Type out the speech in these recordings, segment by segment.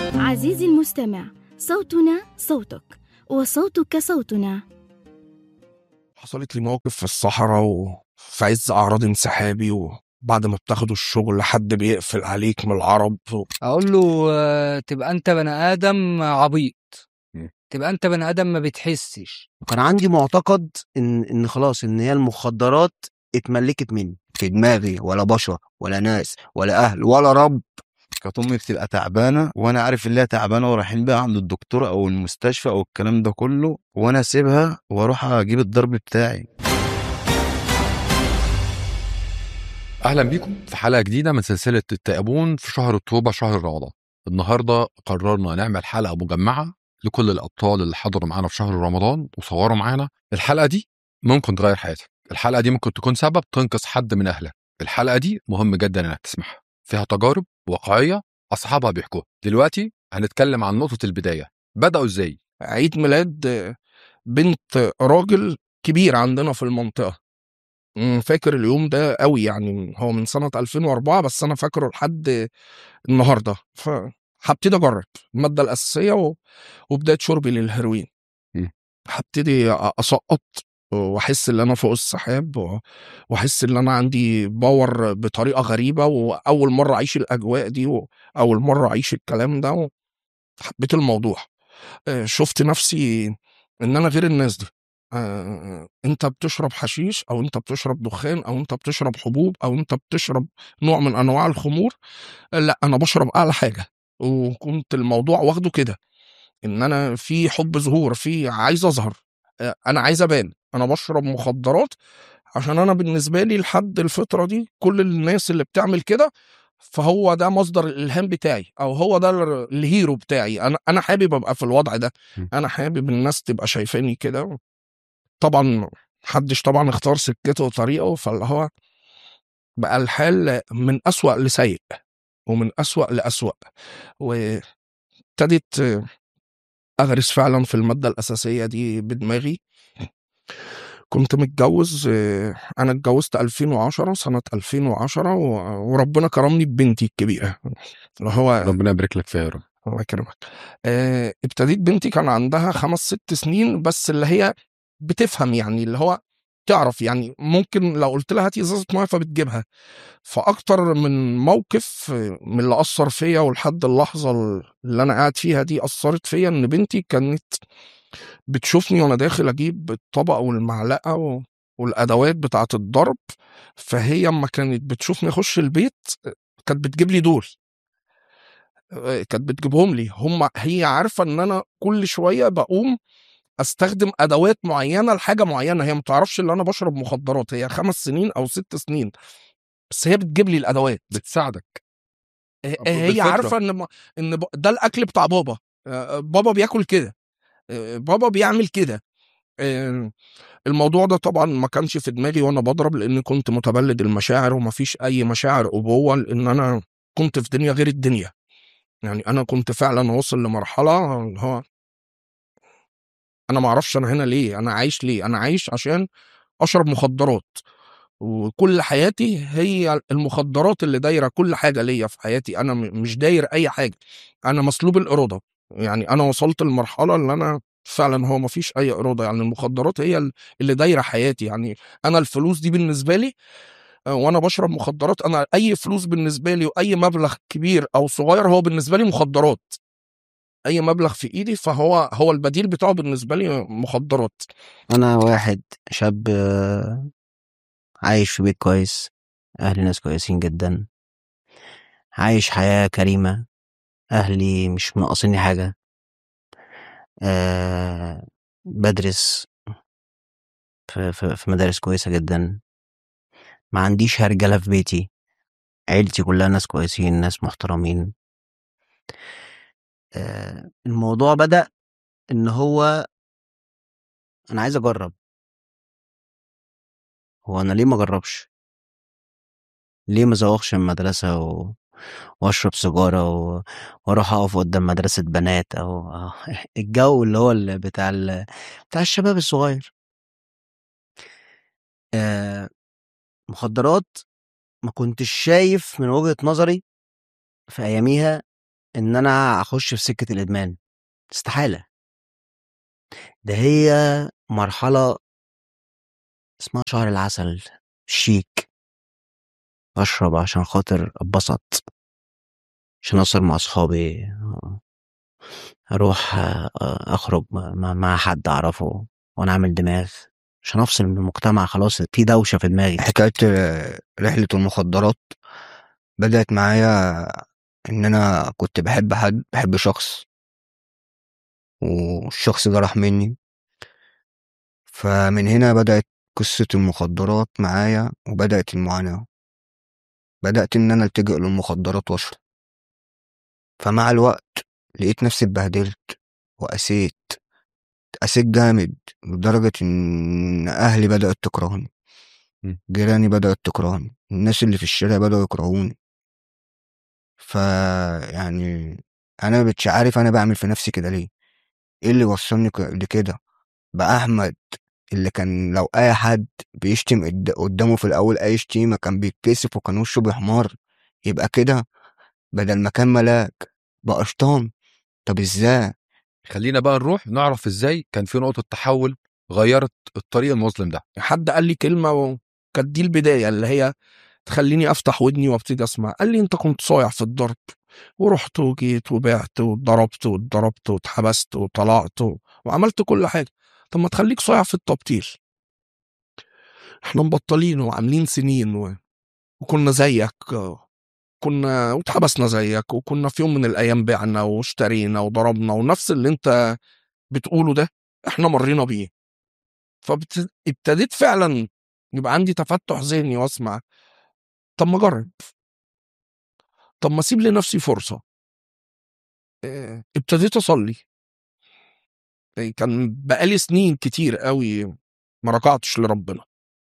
عزيزي المستمع صوتنا صوتك وصوتك صوتنا حصلت لي موقف في الصحراء وفي عز أعراض انسحابي وبعد ما بتاخدوا الشغل حد بيقفل عليك من العرب و... اقول له آه، تبقى انت بني ادم عبيط مم. تبقى انت بني ادم ما بتحسش وكان عندي معتقد ان ان خلاص ان هي المخدرات اتملكت مني في دماغي ولا بشر ولا ناس ولا اهل ولا رب كانت امي بتبقى تعبانه وانا عارف ان هي تعبانه ورايحين بقى عند الدكتور او المستشفى او الكلام ده كله وانا اسيبها واروح اجيب الضرب بتاعي اهلا بيكم في حلقه جديده من سلسله التأبون في شهر التوبه شهر رمضان النهارده قررنا نعمل حلقه مجمعه لكل الابطال اللي حضروا معانا في شهر رمضان وصوروا معانا الحلقه دي ممكن تغير حياتك الحلقه دي ممكن تكون سبب تنقذ حد من اهلك الحلقه دي مهم جدا انك تسمعها فيها تجارب واقعيه اصحابها بيحكوها دلوقتي هنتكلم عن نقطه البدايه بداوا ازاي عيد ميلاد بنت راجل كبير عندنا في المنطقة أمم، فاكر اليوم ده قوي يعني هو من سنة 2004 بس أنا فاكره لحد النهاردة فهبتدي أجرب المادة الأساسية و... وبداية شربي للهيروين مم. هبتدي أ- أسقط واحس ان انا فوق السحاب و- واحس ان انا عندي باور بطريقه غريبه واول مره اعيش الاجواء دي واول مره اعيش الكلام ده حبيت الموضوع آه، شفت نفسي ان انا غير الناس دي آه، انت بتشرب حشيش او انت بتشرب دخان او انت بتشرب حبوب او انت بتشرب نوع من انواع الخمور آه، لا انا بشرب اعلى حاجه وكنت الموضوع واخده كده ان انا في حب ظهور في عايز اظهر آه، انا عايز ابان انا بشرب مخدرات عشان انا بالنسبه لي لحد الفتره دي كل الناس اللي بتعمل كده فهو ده مصدر الالهام بتاعي او هو ده ال- الهيرو بتاعي انا انا حابب ابقى في الوضع ده م. انا حابب الناس تبقى شايفاني كده طبعا محدش طبعا اختار سكته وطريقه فاللي هو بقى الحال من أسوأ لسيء ومن أسوأ لأسوأ وابتدت أغرس فعلا في المادة الأساسية دي بدماغي كنت متجوز آه، أنا اتجوزت 2010 سنة 2010 و- وربنا كرمني ببنتي الكبيرة اللي هو ربنا يبارك لك فيها يا رب الله يكرمك آه، ابتديت بنتي كان عندها خمس ست سنين بس اللي هي بتفهم يعني اللي هو تعرف يعني ممكن لو قلت لها هاتي ازازه ميه فبتجيبها فاكتر من موقف آه، من اللي اثر فيا ولحد اللحظه اللي انا قاعد فيها دي اثرت فيا ان بنتي كانت بتشوفني وانا داخل اجيب الطبق والمعلقه و... والادوات بتاعه الضرب فهي اما كانت بتشوفني اخش البيت آه، كانت بتجيب لي دول آه، كانت بتجيبهم لي هم هي عارفه ان انا كل شويه بقوم استخدم ادوات معينه لحاجه معينه هي ما تعرفش ان انا بشرب مخدرات هي خمس سنين او ست سنين بس هي بتجيب لي الادوات بتساعدك هي- أب- هي بالفطرة. عارفه ان ما- ان ب- ده الاكل بتاع بابا آه، بابا بياكل كده آه، بابا بيعمل كده آه، الموضوع ده طبعا ما كانش في دماغي وانا بضرب لان كنت متبلد المشاعر وما فيش اي مشاعر ابوه لان انا كنت في دنيا غير الدنيا يعني انا كنت فعلا واصل لمرحله اللي هو انا ما اعرفش انا هنا ليه انا عايش ليه انا عايش عشان اشرب مخدرات وكل حياتي هي المخدرات اللي دايره كل حاجه ليا في حياتي انا م- مش داير اي حاجه انا مسلوب الاراده يعني انا وصلت للمرحله اللي انا فعلا هو ما فيش اي اراده يعني المخدرات هي ال- اللي دايره حياتي يعني انا الفلوس دي بالنسبه لي آه، وانا بشرب مخدرات انا اي فلوس بالنسبه لي واي مبلغ كبير او صغير هو بالنسبه لي مخدرات اي مبلغ في ايدي فهو هو البديل بتاعه بالنسبه لي مخدرات انا واحد شاب آه، عايش في بيت كويس اهلي ناس كويسين جدا عايش حياة كريمة اهلي مش منقصيني حاجة أه بدرس في, في, في مدارس كويسة جدا ما عنديش هرجلة في بيتي عيلتي كلها ناس كويسين ناس محترمين أه الموضوع بدأ ان هو انا عايز اجرب هو انا ليه ما اجربش ليه ما ازوغش من المدرسة و... واشرب سيجارة و... واروح اقف قدام مدرسة بنات او أو الجو اللي هو اللي بتاع ال... بتاع الشباب الصغير آه... مخدرات ما كنتش شايف من وجهة نظري في اياميها إن أنا أخش في سكة الإدمان، استحالة. ده هي مرحلة اسمها شهر العسل، شيك. باشرب عشان خاطر أتبسط، عشان أسهر مع أصحابي، أروح أ أخرج م مع حد أعرفه وأنا عامل دماغ، عشان أفصل من المجتمع خلاص في دوشة في دماغي. حكاية رحلة المخدرات بدأت معايا إن أنا كنت باحب حد، باحب شخص والشخص ده راح منّي. فمن هنا بدأت قصة المخدرات معايا وبدأت المعاناة. بدأت إن أنا ألتجئ للمخدرات وأشرب. فمع الوقت لقيت نفسي اتبهدلت وقسيت، اتقسيت جامد لدرجة إن أهلي بدأت تكرهني. إمم. جيراني بدأت تكرهني، الناس اللي في الشارع بدأوا يكرهوني. فيعني أنا ما بقيتش عارف أنا باعمل في نفسي كده ليه؟ إيه اللي وصّلني ك لكده؟ بقى أحمد اللي كان لو أي حد بيشتم قد قدّامه في الأول أي شتيمة كان بيتكسف وكان وشه بيحمر، يبقى كده بدل ما كان ملاك بقى شيطان، طب إزاي؟ خلّينا بقى نروح نعرف إزاي كان في نقطة تحوّل غيّرت الطريق المظلم ده. حد قال لي كلمة وكانت دي البداية اللي هي تخلّيني أفتح ودني وابتدي أسمع، قال لي: "أنت كنت صايع في الضرب، ورُحت وجيت وبِعت واتضربت واتضربت واتحبست وطلعت و وعملت كل حاجة، طب ما تخلّيك صايع في التبطيل." إحنا مبطّلين وعاملين سنين و وكنا زيّك، كنا واتحبسنا زيّك وكنا في يوم من الأيام بِعنا واشترينا وضربنا ونفس اللي أنت بتقوله ده إحنا مرّينا بيه. فبت ابتديت فعلًا يبقى عندي تفتُّح ذهني وأسمع، طب ما أجرّب. طب ما أسيب لنفسي فرصة. آآ ابتديت أصلّي. آآ كان بقى لي سنين كتير أوي ما ركعتش لربنا.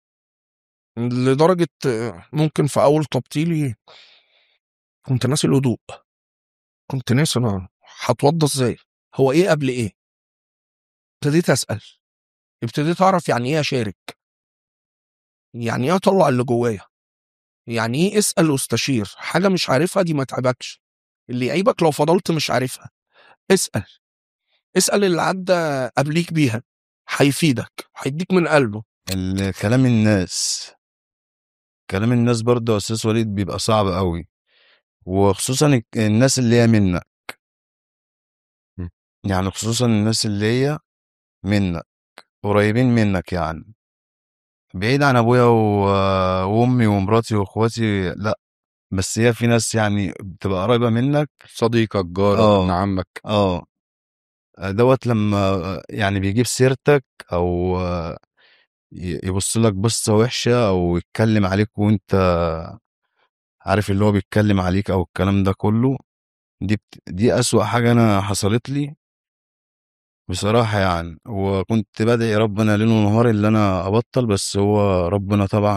لدرجة ممكن في أول تبطيلي كنت ناسي الوضوء. كنت ناسي أنا هاتوضّى إزاي؟ هو إيه قبل إيه؟ ابتديت أسأل، ابتديت أعرف يعني إيه أشارك. يعني إيه أطلّع اللي جوايا. يعني إيه اسأل واستشير، حاجة مش عارفها دي ما تعيبكش، اللي يعيبك لو فضلت مش عارفها. اسأل، اسأل اللي عدّى قبليك بيها، هيفيدك، هيدّيك من قلبه. ال كلام الناس. كلام الناس برضه يا أستاذ وليد بيبقى صعب أوي، وخصوصًا الك الناس اللي هي منّك. إمم. يعني خصوصًا الناس اللي هي منّك، قريبين منّك يعني. بعيد عن أبويا و وأمي ومراتي وأخواتي لأ، بس هي في ناس يعني بتبقى قريبة منّك صديقك، جارك، آه. ابن عمك. آه. دوّة لمّا يعني بيجيب سيرتك أو ي يبُص لك بصّة وِحشة أو يتكلّم عليك وأنت عارف اللي هو بيتكلّم عليك أو الكلام ده كُلّه، دي بت دي أسوأ حاجة أنا حصلت لي بصراحة يعني، وكنت بادعي ربنا ليل ونهار اللي أنا أبطّل، بس هو ربنا طبعًا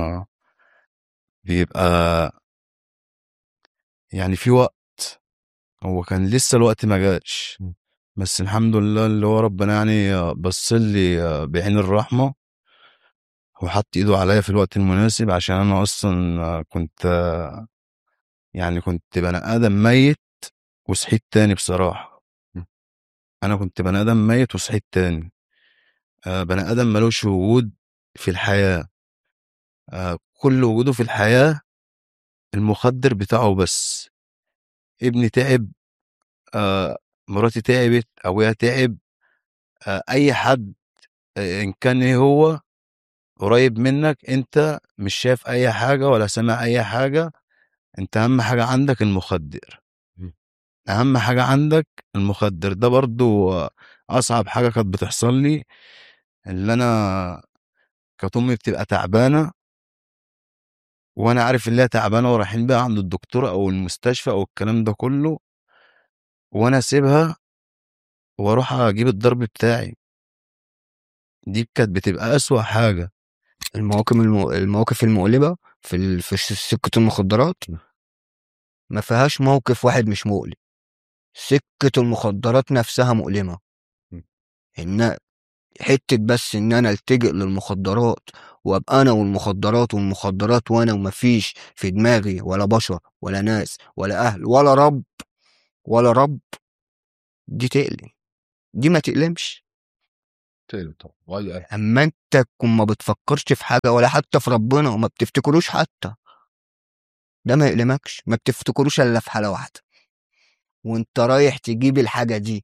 بيبقى يعني في وقت، هو كان لسه الوقت ما جاش، إمم. بس الحمد لله اللي هو ربنا يعني بَص لي بعين الرحمة وحَط إيده عليّا في الوقت المناسب، عشان أنا أصلًا كنت يعني كنت بني آدم ميّت وصحيت تاني بصراحة. إمم. أنا كنت بني آدم ميّت وصحيت تاني. آآ بني آدم ما لوش وجود في الحياة. آآ كل وجوده في الحياة المُخدِّر بتاعه بس. ابني تعب، آآ مراتي تعبت، أبويا تعب، آآ أي حد آآ إن كان إيه هو قريب منّك، أنت مش شايف أي حاجة ولا سامع أي حاجة، أنت أهم حاجة عندك المُخدِّر. إمم. أهم حاجة عندك المُخدِّر، ده برضه أصعب حاجة كانت بتحصل لي، اللي أنا كانت أمي بتبقى تعبانة وأنا عارف اللي هي تعبانة ورايحين بيها عند الدكتور أو المستشفى أو الكلام ده كُلّه وأنا أسيبها وأروح أجيب الضرب بتاعي. دي كانت بتبقى أسوأ حاجة. المواقم الم المواقف المؤلمة في ال في ش سكة المخدرات ما فيهاش موقف واحد مش مؤلم. سكة المخدرات نفسها مؤلمة. إمم. إن حتّة بس إن أنا ألتجئ للمخدرات وأبقى أنا والمخدرات والمخدرات وأنا وما فيش في دماغي ولا بشر ولا ناس ولا أهل ولا رب، ولا رب دي تقلم دي ما تقلمش تقلب طبعا وأي- اما انت تكون ما بتفكرش في حاجه ولا حتى في ربنا وما بتفتكروش حتى ده ما يقلمكش ما بتفتكروش الا في حاله واحده وانت رايح تجيب الحاجه دي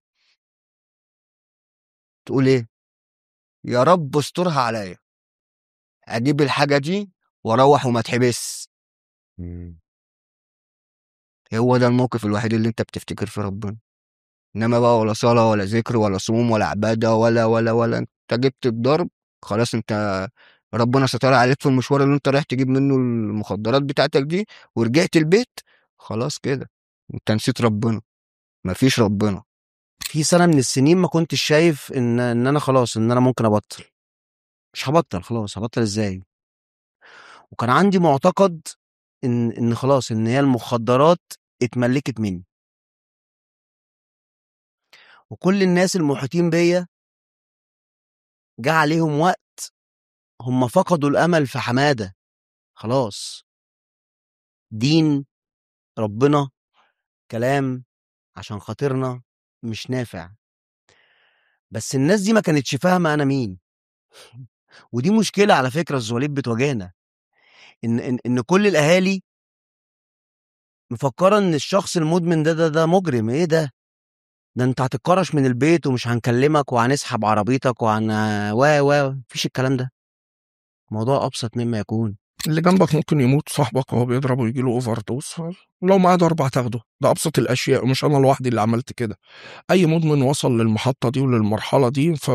تقول ايه يا رب استرها عليا اجيب الحاجه دي واروح وما اتحبس مم. هو ده الموقف الوحيد اللي انت بتفتكر فيه ربنا انما بقى ولا صلاه ولا ذكر ولا صوم ولا عباده ولا ولا ولا انت جبت الضرب خلاص انت ربنا ستر عليك في المشوار اللي انت رايح تجيب منه المخدرات بتاعتك دي ورجعت البيت خلاص كده انت نسيت ربنا مفيش ربنا في سنه من السنين ما كنتش شايف ان ان انا خلاص ان انا ممكن ابطل مش هبطل خلاص هبطل ازاي وكان عندي معتقد ان ان خلاص ان هي المخدرات اتملكت مني وكل الناس المحيطين بيا جه عليهم وقت هم فقدوا الامل في حماده خلاص دين ربنا كلام عشان خاطرنا مش نافع بس الناس دي ما كانتش فاهمه انا مين ودي مشكله على فكره الزواليب بتواجهنا ان ان ان كل الاهالي مفكره ان الشخص المدمن ده ده ده مجرم ايه ده ده انت هتتكرش من البيت ومش هنكلمك وهنسحب عربيتك وهن و و مفيش الكلام ده الموضوع ابسط مما يكون اللي جنبك ممكن يموت صاحبك وهو بيضرب ويجي له اوفر دوز لو معاه ضربة هتاخده ده ابسط الاشياء ومش انا لوحدي اللي عملت كده اي مدمن وصل للمحطة دي وللمرحلة دي ف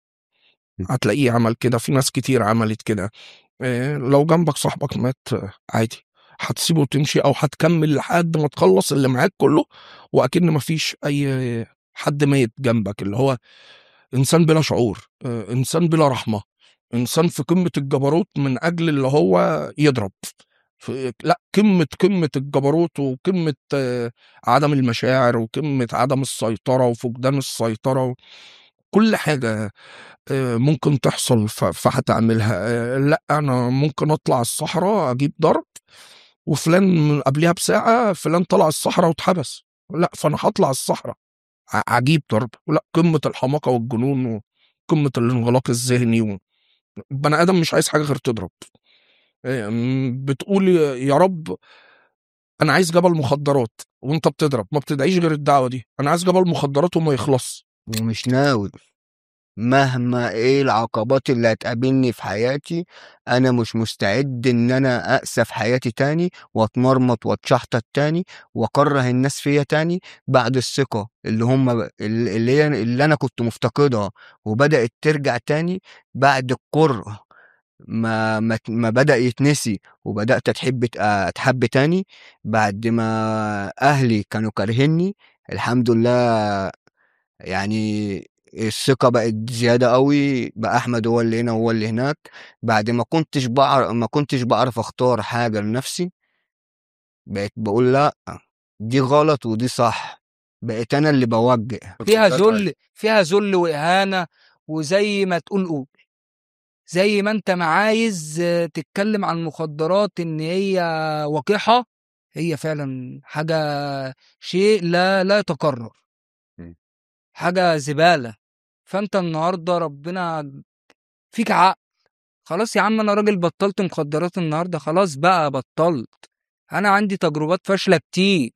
هتلاقيه عمل كده في ناس كتير عملت كده إيه، لو جنبك صاحبك مات آه، عادي هتسيبه وتمشي او هتكمل لحد ما تخلص اللي معاك كله واكن مفيش اي حد ميت جنبك اللي هو انسان بلا شعور آه، انسان بلا رحمه انسان في قمه الجبروت من اجل اللي هو يضرب في لا قمه قمه الجبروت وقمه آه، عدم المشاعر وقمه عدم السيطره وفقدان السيطره كل حاجه آه، ممكن تحصل ف- فهتعملها آه، لا انا ممكن اطلع الصحراء اجيب ضرب وفلان من قبلها بساعه فلان طلع الصحراء واتحبس لا فانا هطلع الصحراء ع- عجيب ضرب لا قمه الحماقه والجنون وقمه الانغلاق الذهني و... البني ادم مش عايز حاجه غير تضرب إيه، م- بتقول يا رب انا عايز جبل مخدرات وانت بتضرب ما بتدعيش غير الدعوه دي انا عايز جبل مخدرات وما يخلص ومش ناوي مهما ايه العقبات اللي هتقابلني في حياتي انا مش مستعد ان انا اقسى في حياتي تاني واتمرمط واتشحطط تاني واكره الناس فيا تاني بعد الثقة اللي هم اللي هي اللي انا كنت مفتقدها وبدأت ترجع تاني بعد الكره ما ما ما بدأ يتنسي وبدأت أتحب أتحب تاني بعد ما أهلي كانوا كارهيني الحمد لله يعني الثقة بقت زيادة قوي بقى أحمد هو اللي هنا وهو اللي هناك بعد ما كنتش بعرف ما كنتش بعرف أختار حاجة لنفسي بقيت بقول لأ دي غلط ودي صح بقيت أنا اللي بوجه فيها ذل فيها ذل واهانه وزي ما تقول قول زي ما انت ما عايز آه، تتكلم عن المخدرات ان هي وقحه هي فعلا حاجه شيء لا لا يتكرر مم. حاجه زباله فانت النهارده ربنا فيك عقل خلاص يا عم انا راجل بطلت مخدرات النهارده خلاص بقى بطلت انا عندي تجربات فاشله كتير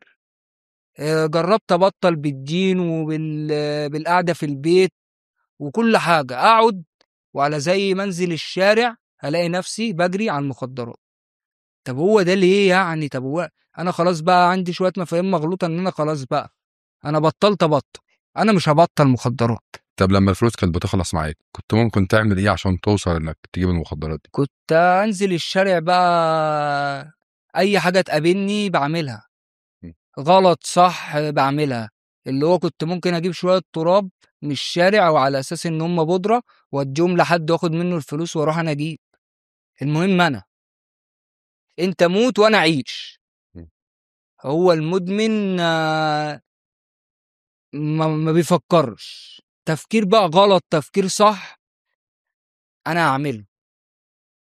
آه، جربت ابطل بالدين وبالقعده في البيت وكل حاجه اقعد وعلى زي منزل الشارع الاقي نفسي بجري على المخدرات طب هو ده ليه يعني طب هو انا خلاص بقى عندي شويه مفاهيم مغلوطه ان انا خلاص بقى انا بطلت ابطل انا مش هبطل مخدرات طب لما الفلوس كانت بتخلص معاك كنت ممكن تعمل ايه عشان توصل انك تجيب المخدرات دي كنت انزل الشارع بقى اي حاجه تقابلني بعملها م. غلط صح بعملها اللي هو كنت ممكن اجيب شويه تراب من الشارع وعلى اساس ان هم بودره واديهم لحد واخد منه الفلوس واروح انا اجيب المهم انا انت موت وانا اعيش م. هو المدمن آه، ما, ما بيفكرش تفكير بقى غلط تفكير صح انا هعمله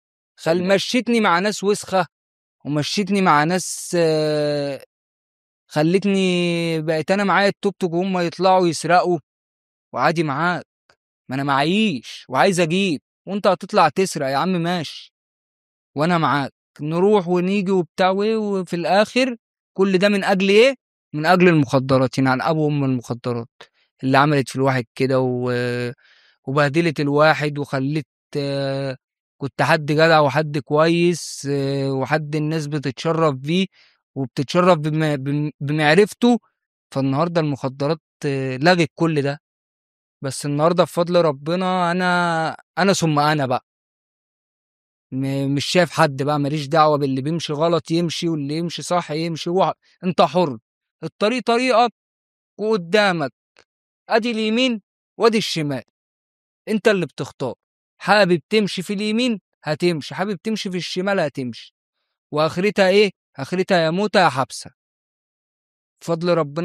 خل مشيتني مع ناس وسخه ومشيتني مع ناس آه، خلتني بقيت انا معايا التوك توك وهم يطلعوا يسرقوا وعادي معاك ما انا معيش وعايز اجيب وانت هتطلع تسرق يا عم ماشي وانا معاك نروح ونيجي وبتاع وايه وفي الاخر كل ده من اجل ايه من اجل المخدرات يعني عن ابو ام المخدرات اللي عملت في الواحد كده و... وبهدلت الواحد وخلت آه، كنت حد جدع وحد كويس آه، وحد الناس بتتشرف بيه وبتتشرف بم... بم... بمعرفته فالنهارده المخدرات آه، لغت كل ده بس النهارده بفضل ربنا انا انا ثم انا بقى م- مش شايف حد بقى ماليش دعوه باللي بيمشي غلط يمشي واللي يمشي صح يمشي هو انت حر الطريق طريقك وقدامك ادي اليمين وادي الشمال انت اللي بتختار حابب تمشي في اليمين هتمشي حابب تمشي في الشمال هتمشي واخرتها ايه اخرتها يا موتة يا حبسه فضل ربنا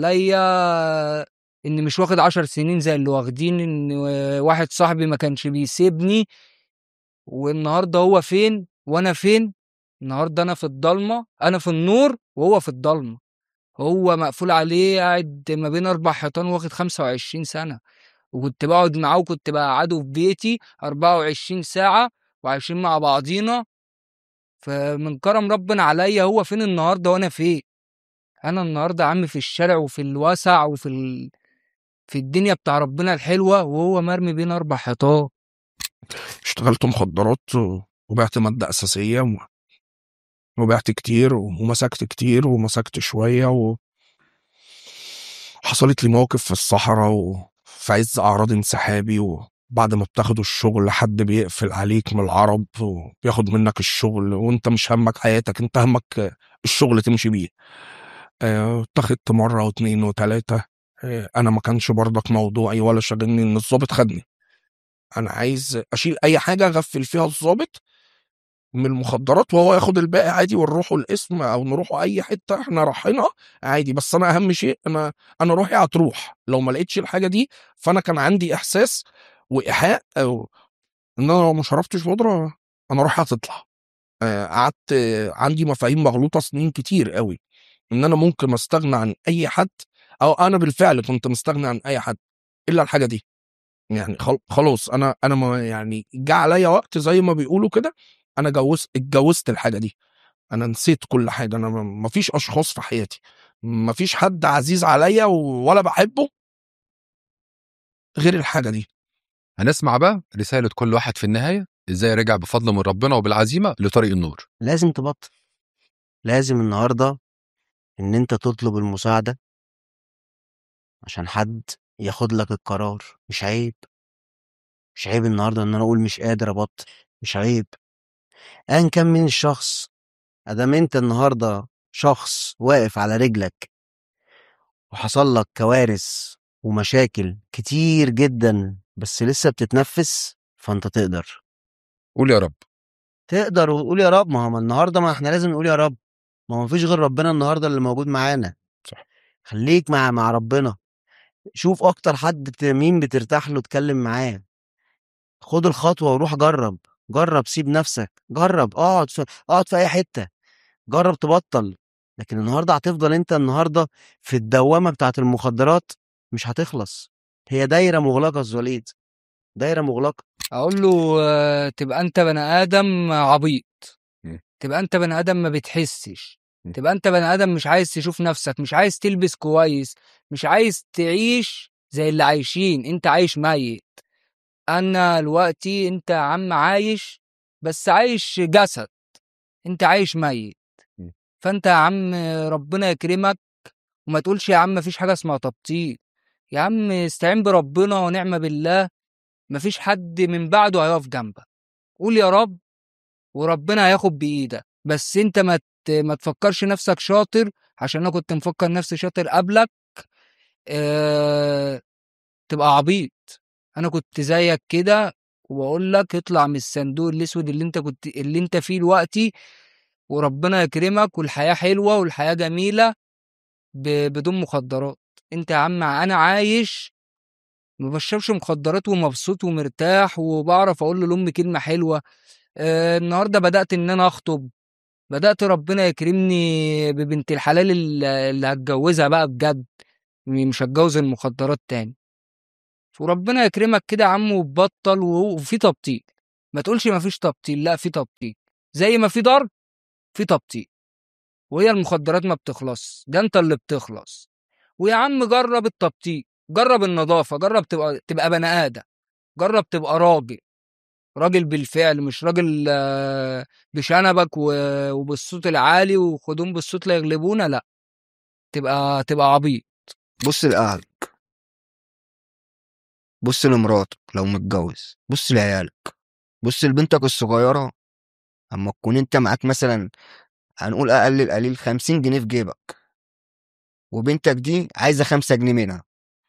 عليا اني مش واخد عشر سنين زي اللي واخدين ان واحد صاحبي ما كانش بيسيبني والنهارده هو فين وانا فين النهارده انا في الضلمه انا في النور وهو في الضلمه هو مقفول عليه قاعد ما بين اربع حيطان واخد 25 سنه وكنت بقعد معاه وكنت بقعده في بيتي 24 ساعه وعايشين مع بعضينا فمن كرم ربنا عليا هو فين النهارده وانا فين انا النهارده يا عم في الشارع وفي الوسع وفي ال... في الدنيا بتاع ربنا الحلوه وهو مرمي بين اربع حيطان اشتغلت مخدرات و- وبعت مادة أساسية و- وبعت كتير ومسكت كتير ومسكت شوية و حصلت لي مواقف في الصحراء وفي عز أعراض انسحابي وبعد ما بتاخدوا الشغل حد بيقفل عليك من العرب وبياخد منك الشغل وانت مش همك حياتك انت همك الشغل تمشي بيه اه، اتخذت مرة واتنين وتلاتة اه، انا ما كانش برضك موضوعي ولا شاغلني ان الضابط خدني انا عايز اشيل اي حاجه اغفل فيها الضابط من المخدرات وهو ياخد الباقي عادي ونروحوا القسم او نروحوا اي حته احنا رايحينها عادي بس انا اهم شيء انا انا روحي هتروح لو ما لقيتش الحاجه دي فانا كان عندي احساس وايحاء او ان انا لو ما شربتش بودره انا روحي هتطلع آه، قعدت آه، عندي مفاهيم مغلوطه سنين كتير قوي ان انا ممكن استغنى عن اي حد او انا بالفعل كنت مستغني عن اي حد الا الحاجه دي يعني خل- خلاص انا انا ما يعني جه عليا وقت زي ما بيقولوا كده انا جوزت اتجوزت الحاجه دي انا نسيت كل حاجه انا ما ما فيش اشخاص في حياتي ما فيش حد عزيز عليا و- ولا بحبه غير الحاجه دي هنسمع بقى رسالة كل واحد في النهاية ازاي رجع بفضل من ربنا وبالعزيمة لطريق النور لازم تبطل لازم النهارده ان انت تطلب المساعده عشان حد ياخد لك القرار مش عيب مش عيب النهارده ان انا اقول مش قادر ابطل مش عيب ايا كان مين الشخص ادام انت النهارده شخص واقف على رجلك وحصل لك كوارث ومشاكل كتير جدا بس لسه بتتنفس فانت تقدر قول يا رب تقدر وتقول يا رب ما هو ما النهارده ما احنا لازم نقول يا رب ما هو مفيش غير ربنا النهارده اللي موجود معانا صح. خليك مع مع ربنا شوف اكتر حد بت- مين بترتاح له اتكلم معاه خد الخطوه وروح جرب جرب سيب نفسك جرب اقعد في اقعد في اي حته جرب تبطل لكن النهارده هتفضل انت النهارده في الدوامه بتاعت المخدرات مش هتخلص هي دايره مغلقه يا أستاذ وليد دايره مغلقه اقول له آه، تبقى انت بني ادم عبيط مم. تبقى انت بني ادم ما بتحسش مم. تبقى انت بني ادم مش عايز تشوف نفسك مش عايز تلبس كويس مش عايز تعيش زي اللي عايشين انت عايش ميت انا دلوقتي انت يا عم عايش بس عايش جسد انت عايش ميت مم. فانت يا عم ربنا يكرمك وما تقولش يا عم مفيش حاجه اسمها تبطيل يا عم استعين بربنا ونعم بالله مفيش حد من بعده هيقف جنبك قول يا رب وربنا هياخد بايدك بس انت ما ت- ما تفكرش نفسك شاطر عشان انا كنت مفكر نفسي شاطر قبلك اه تبقى عبيط انا كنت زيك كده وبقول لك اطلع من الصندوق الاسود اللي انت كنت اللي انت فيه دلوقتي وربنا يكرمك والحياه حلوه والحياه جميله ب- بدون مخدرات انت يا عم انا عايش ما بشربش مخدرات ومبسوط ومرتاح وبعرف اقول لامي كلمه حلوه آه النهارده بدات ان انا اخطب بدأت ربنا يكرمني ببنت الحلال ال- اللي هتجوزها بقى بجد مش هتجوز المخدرات تاني وربنا يكرمك كده يا عم وتبطل و- وفي تبطيل ما تقولش ما فيش تبطيل لا في تبطيل زي ما في ضرب في تبطيل وهي المخدرات ما بتخلص ده انت اللي بتخلص ويا عم جرب التبطيل جرب النظافة جرب تبقى تبقى بني آدم جرب تبقى راجل راجل بالفعل مش راجل آه، بشنبك و- وبالصوت العالي وخدوم بالصوت لا يغلبونا لا تبقى تبقى عبيط بص لأهلك بص لمراتك لو متجوز بص لعيالك بص لبنتك الصغيرة اما تكون انت معاك مثلا هنقول اقل القليل خمسين جنيه في جيبك وبنتك دي عايزة خمسة جنيه منها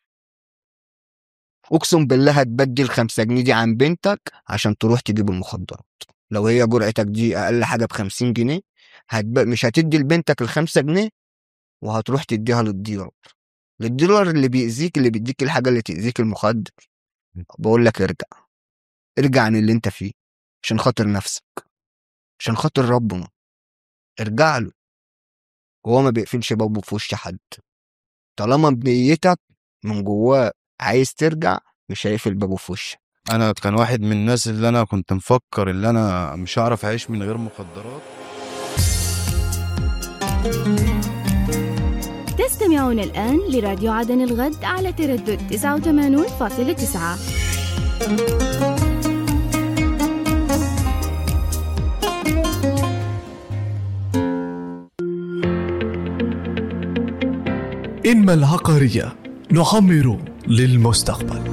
اقسم بالله هتبدل خمسة جنيه دي عن بنتك عشان تروح تجيب المخدرات لو هي جرعتك دي اقل حاجة بخمسين جنيه هتب... مش هتدي لبنتك الخمسة جنيه وهتروح تديها للديلر للديلر اللي بيأذيك اللي بيديك الحاجة اللي تأذيك المخدر بقول لك ارجع ارجع عن اللي انت فيه عشان خاطر نفسك عشان خاطر ربنا ارجع له هو ما بيقفلش بابه في وش حد طالما بنيتك من جواه عايز ترجع مش هيقفل بابه في وشك انا كان واحد من الناس اللي انا كنت مفكر اللي انا مش هعرف اعيش من غير مخدرات تستمعون الآن لراديو عدن الغد على تردد 89.9 إنما العقارية نعمر للمستقبل